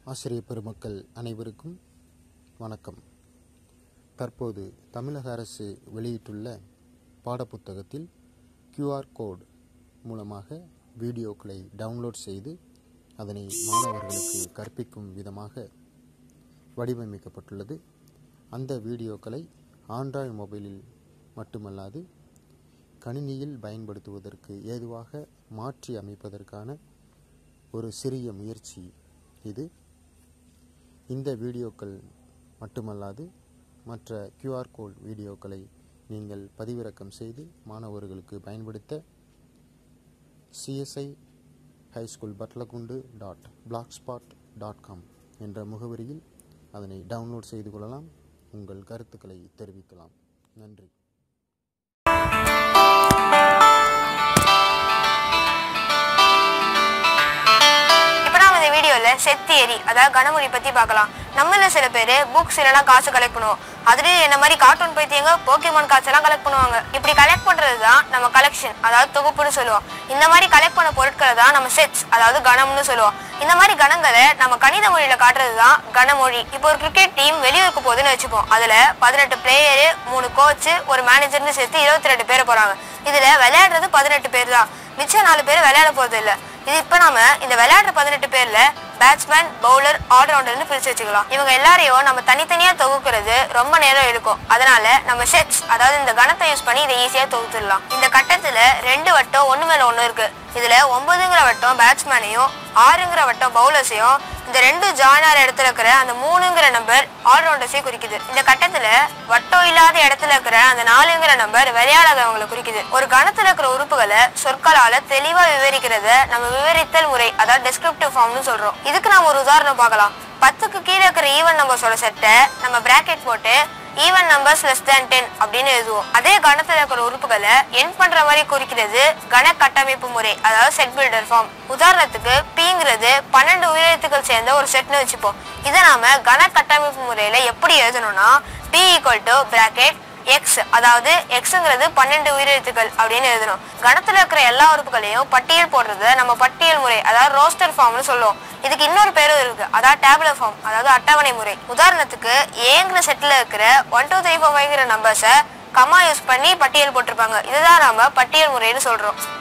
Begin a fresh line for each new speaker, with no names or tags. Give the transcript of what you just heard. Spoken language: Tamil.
ஆசிரியர் பெருமக்கள் அனைவருக்கும் வணக்கம் தற்போது தமிழக அரசு வெளியிட்டுள்ள பாடப்புத்தகத்தில் QR கோட் மூலமாக வீடியோக்களை டவுன்லோட் செய்து அதனை மாணவர்களுக்கு கற்பிக்கும் விதமாக வடிவமைக்கப்பட்டுள்ளது அந்த வீடியோக்களை ஆண்ட்ராய்டு மொபைலில் மட்டுமல்லாது கணினியில் பயன்படுத்துவதற்கு ஏதுவாக மாற்றி அமைப்பதற்கான ஒரு சிறிய முயற்சி இது இந்த வீடியோக்கள் மட்டுமல்லாது மற்ற QR கோட் வீடியோக்களை நீங்கள் பதிவிறக்கம் செய்து மாணவர்களுக்கு பயன்படுத்த CSI high school Batlagundu dot blogspot dot com என்ற முகவரியில் அதனை டவுன்லோட் செய்து கொள்ளலாம் உங்கள் கருத்துக்களை தெரிவிக்கலாம் நன்றி
இப்போ நாம இந்த வீடியோல செட் தியரி அதாவது கனமொழி பத்தி பார்க்கலாம் நம்மள சில பேர் புக்ஸ் இல்லைனா காசு கலெக்ட் பண்ணுவோம் அதுலயும் என்ன மாதிரி கார்ட்டூன் பைத்தியங்க போக்கிமான் காசு எல்லாம் கலெக்ட் பண்ணுவாங்க இப்படி கலெக்ட் பண்றது தான் நம்ம கலெக்ஷன் அதாவது தொகுப்புன்னு சொல்லுவோம் இந்த மாதிரி கலெக்ட் பண்ண பொருட்களை தான் நம்ம செட்ஸ் அதாவது கணம்னு சொல்லுவோம் இந்த மாதிரி கணங்களை நம்ம கணித மொழியில காட்டுறது தான் கனமொழி இப்போ ஒரு கிரிக்கெட் டீம் வெளியூருக்கு போகுதுன்னு வச்சுப்போம் அதுல பதினெட்டு பிளேயரு மூணு கோச் ஒரு மேனேஜர்னு சேர்த்து இருபத்தி ரெண்டு பேர் போறாங்க இதுல விளையாடுறது பதினெட்டு பேர் தான் மிச்சம் நாலு பேர் விளையாட போறது இல்ல இது இப்ப நாம இந்த விளையாடுற பதினெட்டு பேர்ல பேட்ஸ்மேன் பவுலர் ஆல்ரவுண்டர்னு பிரிச்சு வச்சுக்கலாம் இவங்க எல்லாரையும் நம்ம தனித்தனியா தொகுக்கிறது ரொம்ப நேரம் எடுக்கும் அதனால நம்ம செட்ஸ் அதாவது இந்த கணத்தை யூஸ் பண்ணி இதை ஈஸியா தொகுத்துடலாம் இந்த கட்டத்துல ரெண்டு வட்டம் ஒண்ணு மேல ஒண்ணு இருக்கு இதுல ஒன்பதுங்கிற வட்டம் பேட்ஸ்மேனையும் ஆறுங்கிற வட்டம் பவுலர்ஸையும் இந்த ரெண்டு ஜாயின் ஆகிற இடத்துல இருக்கிற அந்த மூணுங்கிற நம்பர் ஆல்ரவுண்டர்ஸையும் குறிக்குது இந்த கட்டத்துல வட்டம் இல்லாத இடத்துல இருக்கிற அந்த நாலுங்கிற நம்பர் விளையாடாதவங்களை குறிக்குது ஒரு கணத்துல இருக்கிற உறுப்புகளை சொற்களால தெளிவா விவரிக்கிறத நம்ம விவரித்தல் முறை அதாவது டெஸ்கிரிப்டிவ் ஃபார்ம்னு சொல்றோம் இதுக்கு நாம ஒரு உதாரணம் பார்க்கலாம் பத்துக்கு கீழே இருக்கிற ஈவன் நம்பர்ஸோட செட்டை நம்ம பிராக்கெட் போட்டு even numbers less than ten அப்படின்னு எழுதுவோம் அதே கணத்துல இருக்கிற உறுப்புகளை என் பண்ற மாதிரி குறிக்கிறது கண கட்டமைப்பு முறை அதாவது செட் பில்டர் ஃபார்ம் உதாரணத்துக்கு பிங்கிறது பன்னெண்டு உயிரெழுத்துக்கள் சேர்ந்த ஒரு செட்னு வச்சுப்போம் இதை நாம கண கட்டமைப்பு முறையில எப்படி எழுதணும்னா P equal to bracket X அதாவது எக்ஸுங்கிறது பன்னெண்டு உயிரெழுத்துக்கள் அப்படின்னு எழுதணும் கணத்துல இருக்கிற எல்லா உறுப்புகளையும் பட்டியல் போடுறத நம்ம பட்டியல் முறை அதாவது ரோஸ்டர் ஃபார்ம்னு சொல்லுவோம் இதுக்கு இன்னொரு பேரும் இருக்கு அதாவது டேப்லர் ஃபார்ம் அதாவது அட்டவணை முறை உதாரணத்துக்கு ஏங்கிற செட்ல இருக்கிற ஒன் டூ த்ரீ ஃபோர் ஃபைவ்ங்கிற நம்பர்ஸை கமா யூஸ் பண்ணி பட்டியல் போட்டிருப்பாங்க இதுதான் நாம பட்டியல் முறைன்னு சொல்றோம்